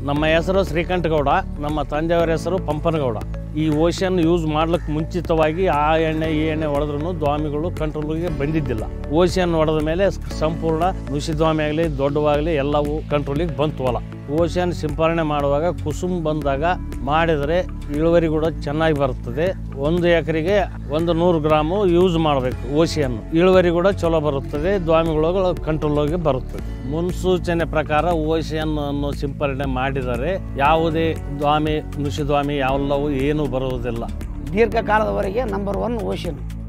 ನಮ್ಮ ಹೆಸರು ಶ್ರೀಕಂಠಗೌಡ ನಮ್ಮ ತಂದೆಯವರ ಹೆಸರು ಪಂಪನಗೌಡ ಈ ಓಷನ್ ಯೂಸ್ ಮಾಡ್ಲಿಕ್ಕೆ ಮುಂಚಿತವಾಗಿ ಆ ಎಣ್ಣೆ ಈ ಎಣ್ಣೆ ಹೊಡೆದ್ರೂ ದ್ವಾಮಿಗಳು ಕಂಟ್ರೋಲ್ಗೆ ಬಂದಿದ್ದಿಲ್ಲ ಓಷನ್ ಹೊಡೆದ ಮೇಲೆ ಸಂಪೂರ್ಣ ನುಸಿ ದ್ವಾಮಿ ಆಗಲಿ ದೊಡ್ಡವಾಗಲಿ ಎಲ್ಲವೂ ಕಂಟ್ರೋಲಿಗೆ ಬಂತು ಹೊಲ ಓಷನ್ ಸಿಂಪರಣೆ ಮಾಡುವಾಗ ಕುಸುಮ್ ಬಂದಾಗ ಮಾಡಿದರೆ ಇಳುವರಿ ಕೂಡ ಚೆನ್ನಾಗಿ ಬರುತ್ತದೆ ಒಂದು ಎಕರೆಗೆ ಒಂದು ನೂರು ಗ್ರಾಮು ಯೂಸ್ ಮಾಡಬೇಕು ಓಸಿಯನ್ನು ಇಳುವರಿ ಕೂಡ ಚಲೋ ಬರುತ್ತದೆ ದ್ವಾಮಿಗಳು ಕಂಟ್ರೋಲ್ಗೆ ಬರುತ್ತದೆ ಮುನ್ಸೂಚನೆ ಪ್ರಕಾರ ಓಸಿಯನ್ನು ಸಿಂಪರಣೆ ಮಾಡಿದರೆ ಯಾವುದೇ ದ್ವಾಮಿ ನುಸಿ ದ್ವಾಮಿ ಯಾವೆಲ್ಲವೂ ಏನೂ ಬರುವುದಿಲ್ಲ ದೀರ್ಘಕಾಲದವರೆಗೆ ನಂಬರ್ ಒನ್ ಓಷನ್